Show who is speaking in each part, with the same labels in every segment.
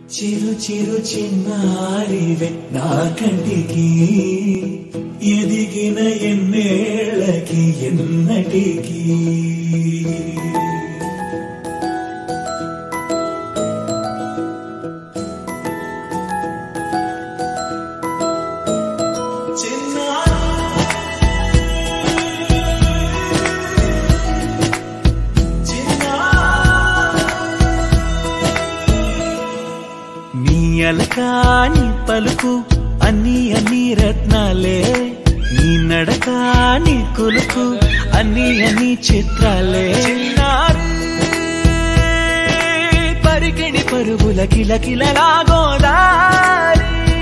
Speaker 1: చిరు చిరు చిన్నారివే నా కంటికి ఎదిగిన ఎన్నేళ్ళకి ఎన్నటికి నీ అలకాని పలుకు అన్ని అన్ని రత్నాలే నీ నడకాని కొలుకు అన్ని అన్ని చిత్రాలే చిన్నారి పరికిణి పరుగుల కిలకిలలాగోదారి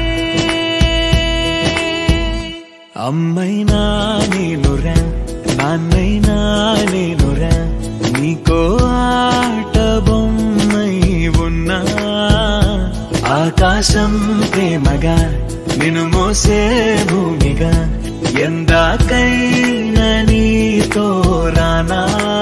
Speaker 1: అమ్మైనా నేనురా నాన్నైనా నేనురా నీకో ఆట బొమ్మై ఉన్నా ఆకాశం ప్రేమగా నిన్ను మోసే భూమిగా ఎందాకైనా నీతో రానా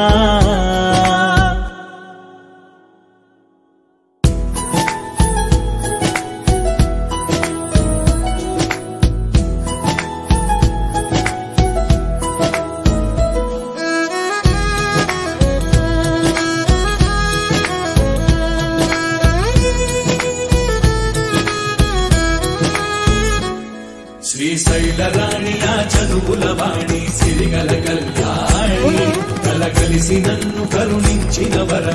Speaker 1: శ్రీశైల రాణిల చదువుల వాణి సిరిగల కళ్యాణి కలగలిసి నన్ను కరుణించిన వర